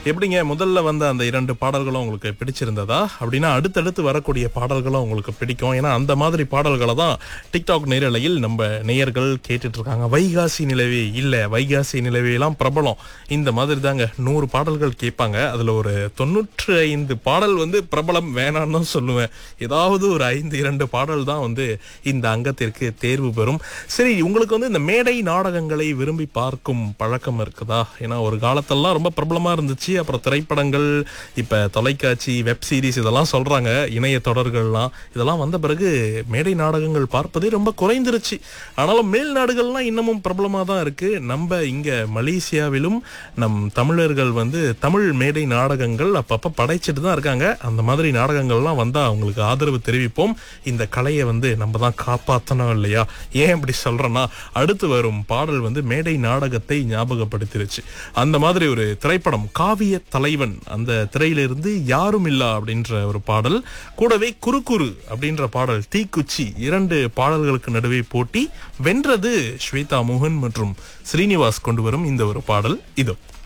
எப்படிங்க முதல்ல வந்த அந்த இரண்டு பாடல்களும் உங்களுக்கு பிடிச்சிருந்ததா அப்படின்னா அடுத்தடுத்து வரக்கூடிய பாடல்களும் உங்களுக்கு பிடிக்கும் ஏன்னா அந்த மாதிரி பாடல்களை தான் டிக்டாக் நேரலையில் நம்ம நேயர்கள் கேட்டுட்டு இருக்காங்க வைகாசி நிலவே இல்ல வைகாசி நிலவே எல்லாம் பிரபலம் இந்த மாதிரி தாங்க நூறு பாடல்கள் கேட்பாங்க அதுல ஒரு தொண்ணூற்று ஐந்து பாடல் வந்து பிரபலம் வேணான்னு தான் சொல்லுவேன் ஏதாவது ஒரு ஐந்து இரண்டு பாடல் தான் வந்து இந்த அங்கத்திற்கு தேர்வு பெறும் சரி உங்களுக்கு வந்து இந்த மேடை நாடகங்களை விரும்பி பார்க்கும் பழக்கம் இருக்குதா ஏன்னா ஒரு காலத்தெல்லாம் ரொம்ப பிரபலமா இருந்துச்சு அப்புறம் திரைப்படங்கள் இப்ப தொலைக்காட்சி வெப் சீரிஸ் இதெல்லாம் சொல்றாங்க இணைய தொடர்கள்லாம் இதெல்லாம் வந்த பிறகு மேடை நாடகங்கள் பார்ப்பதே ரொம்ப குறைந்துருச்சு ஆனாலும் மேல் நாடுகள்லாம் இன்னமும் பிரபலமா தான் இருக்கு நம்ம இங்க மலேசியாவிலும் நம் தமிழர்கள் வந்து தமிழ் மேடை நாடகங்கள் அப்பப்ப படைச்சிட்டு தான் இருக்காங்க அந்த மாதிரி நாடகங்கள்லாம் வந்தா அவங்களுக்கு ஆதரவு தெரிவிப்போம் இந்த கலையை வந்து நம்ம தான் காப்பாத்தணும் இல்லையா ஏன் இப்படி சொல்றேன்னா அடுத்து வரும் பாடல் வந்து மேடை நாடகத்தை ஞாபகப்படுத்திருச்சு அந்த மாதிரி ஒரு திரைப்படம் காவிய தலைவன் அந்த திரையிலிருந்து யாரும் இல்லா அப்படின்ற ஒரு பாடல் கூடவே குறுகுறு அப்படின்ற பாடல் தீக்குச்சி இரண்டு பாடல்களுக்கு நடுவே போட்டி வென்றது ஸ்வேதா மோகன் மற்றும் ஸ்ரீனிவாஸ் கொண்டு வரும் இந்த ஒரு பாடல் இதோ